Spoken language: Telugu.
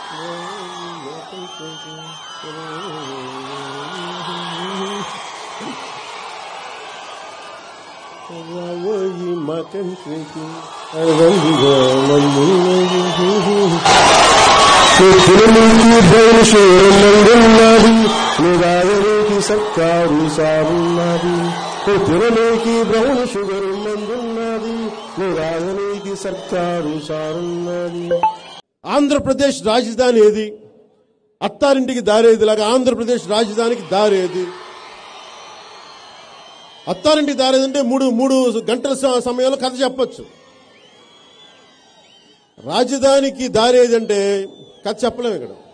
రావోయి మా కంట్రీకి అరవందిగా మందున్నది తిరుమలకి బ్రహ్మశూరమందున్నది నిరాయనికి సర్కారు సారున్నది తిరుమలకి బ్రౌన్ షుగర్ మందున్నది నిరాయనికి సర్కారు సారున్నది ఆంధ్రప్రదేశ్ రాజధాని ఏది అత్తారింటికి దారేది లాగా ఆంధ్రప్రదేశ్ రాజధానికి దారేది అత్తారింటికి దారేదంటే మూడు మూడు గంటల స- సమయంలో కథ చెప్పొచ్చు రాజధానికి దారేదంటే కథ చెప్పలేము ఇక్కడ